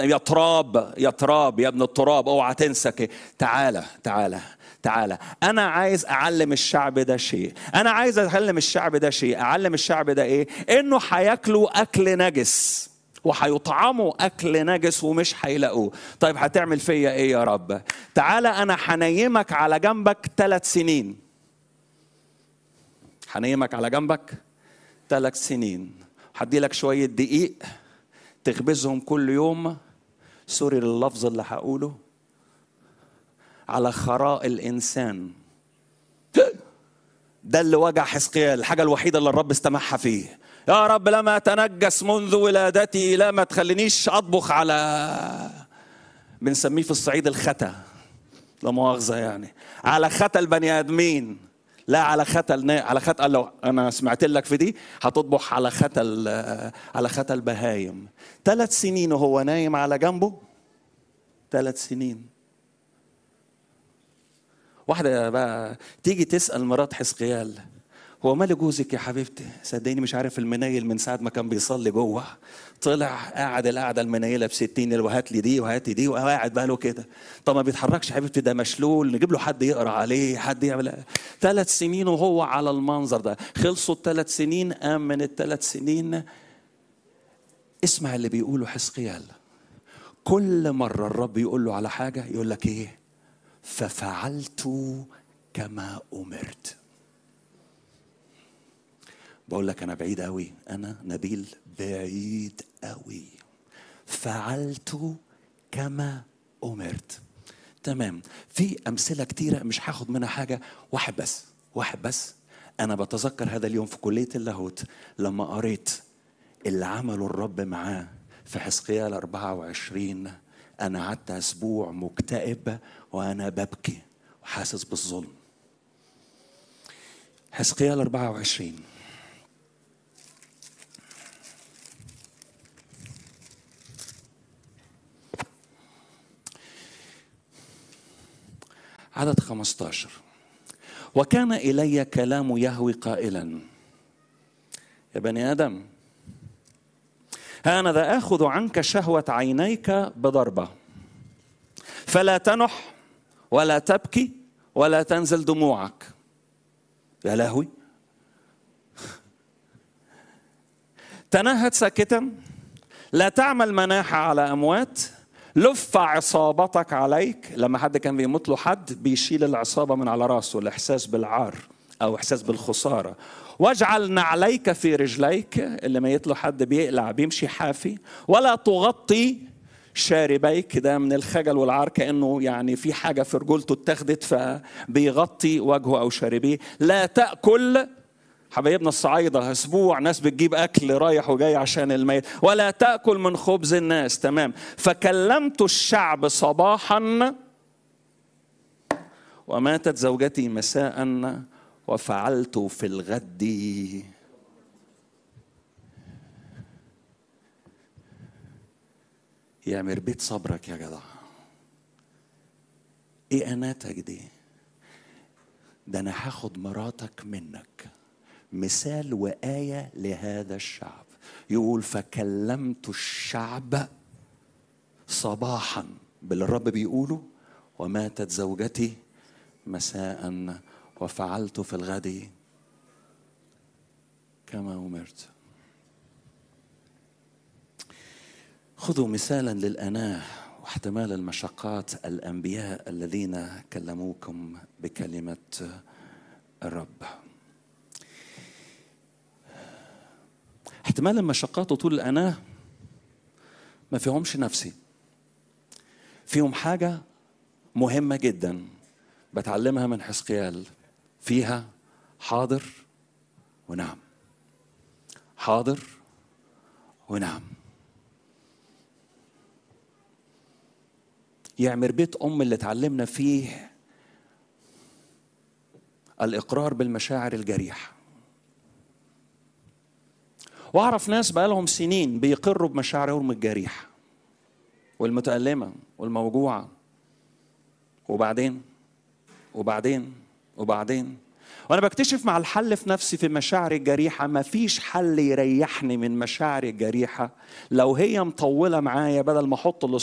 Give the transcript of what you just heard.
يا تراب يا تراب يا ابن التراب اوعى تنسى كده. تعالى تعالى تعالى انا عايز اعلم الشعب ده شيء انا عايز اعلم الشعب ده شيء اعلم الشعب ده ايه انه هياكلوا اكل نجس وهيطعموا اكل نجس ومش هيلاقوه طيب هتعمل فيا ايه يا رب تعالى انا هنيمك على جنبك ثلاث سنين هنيمك على جنبك ثلاث سنين هدي لك شويه دقيق تخبزهم كل يوم سوري لللفظ اللي هقوله على خراء الانسان ده اللي وجع حزقيال الحاجه الوحيده اللي الرب استمعها فيه يا رب لما اتنجس منذ ولادتي لا ما تخلينيش اطبخ على بنسميه في الصعيد الختا لا مؤاخذه يعني على ختا البني ادمين لا على ختا النا... على ختا لو انا سمعت لك في دي هتطبخ على ختا ال... على ختا البهايم ثلاث سنين وهو نايم على جنبه ثلاث سنين واحدة بقى تيجي تسأل مرات حزقيال هو مال جوزك يا حبيبتي صدقيني مش عارف المنيل من ساعة ما كان بيصلي جوه طلع قاعد القعدة المنيلة بستين وهات لي دي وهات لي دي وقاعد بقى له كده طب ما بيتحركش يا حبيبتي ده مشلول نجيب له حد يقرا عليه حد يعمل ثلاث سنين وهو على المنظر ده خلصوا الثلاث سنين قام من الثلاث سنين اسمع اللي بيقوله حزقيال كل مرة الرب يقول له على حاجة يقول لك ايه ففعلت كما أمرت بقول لك أنا بعيد أوي أنا نبيل بعيد أوي فعلت كما أمرت تمام في أمثلة كتيرة مش هاخد منها حاجة واحد بس واحد بس أنا بتذكر هذا اليوم في كلية اللاهوت لما قريت اللي عمله الرب معاه في حزقيال 24 أنا قعدت أسبوع مكتئب وأنا ببكي وحاسس بالظلم حزقيال 24 عدد 15 وكان إلي كلام يهوي قائلا يا بني آدم ها ذا آخذ عنك شهوة عينيك بضربة فلا تنح ولا تبكي ولا تنزل دموعك يا لهوي تنهد ساكتا لا تعمل مناحة على أموات لف عصابتك عليك لما حد كان بيموت له حد بيشيل العصابة من على راسه الإحساس بالعار أو إحساس بالخسارة واجعل نعليك في رجليك اللي ميت له حد بيقلع بيمشي حافي ولا تغطي شاربيك ده من الخجل والعار كانه يعني في حاجه في رجولته اتخذت فبيغطي وجهه او شاربيه لا تاكل حبايبنا الصعايدة أسبوع ناس بتجيب أكل رايح وجاي عشان الميت ولا تأكل من خبز الناس تمام فكلمت الشعب صباحا وماتت زوجتي مساء وفعلت في الغد يعمر بيت صبرك يا جدع ايه اناتك دي ده انا هاخد مراتك منك مثال وآية لهذا الشعب يقول فكلمت الشعب صباحا باللي الرب بيقوله وماتت زوجتي مساء وفعلت في الغد كما أمرت خذوا مثالا للأناه واحتمال المشقات الأنبياء الذين كلموكم بكلمة الرب احتمال المشقات وطول الأناه ما فيهمش نفسي فيهم حاجة مهمة جدا بتعلمها من حزقيال فيها حاضر ونعم حاضر ونعم يعمر بيت أم اللي اتعلمنا فيه الإقرار بالمشاعر الجريحة وأعرف ناس بقالهم سنين بيقروا بمشاعرهم الجريحة والمتألمة والموجوعة وبعدين وبعدين وبعدين وانا بكتشف مع الحل في نفسي في مشاعري الجريحه ما فيش حل يريحني من مشاعري الجريحه لو هي مطوله معايا بدل ما احط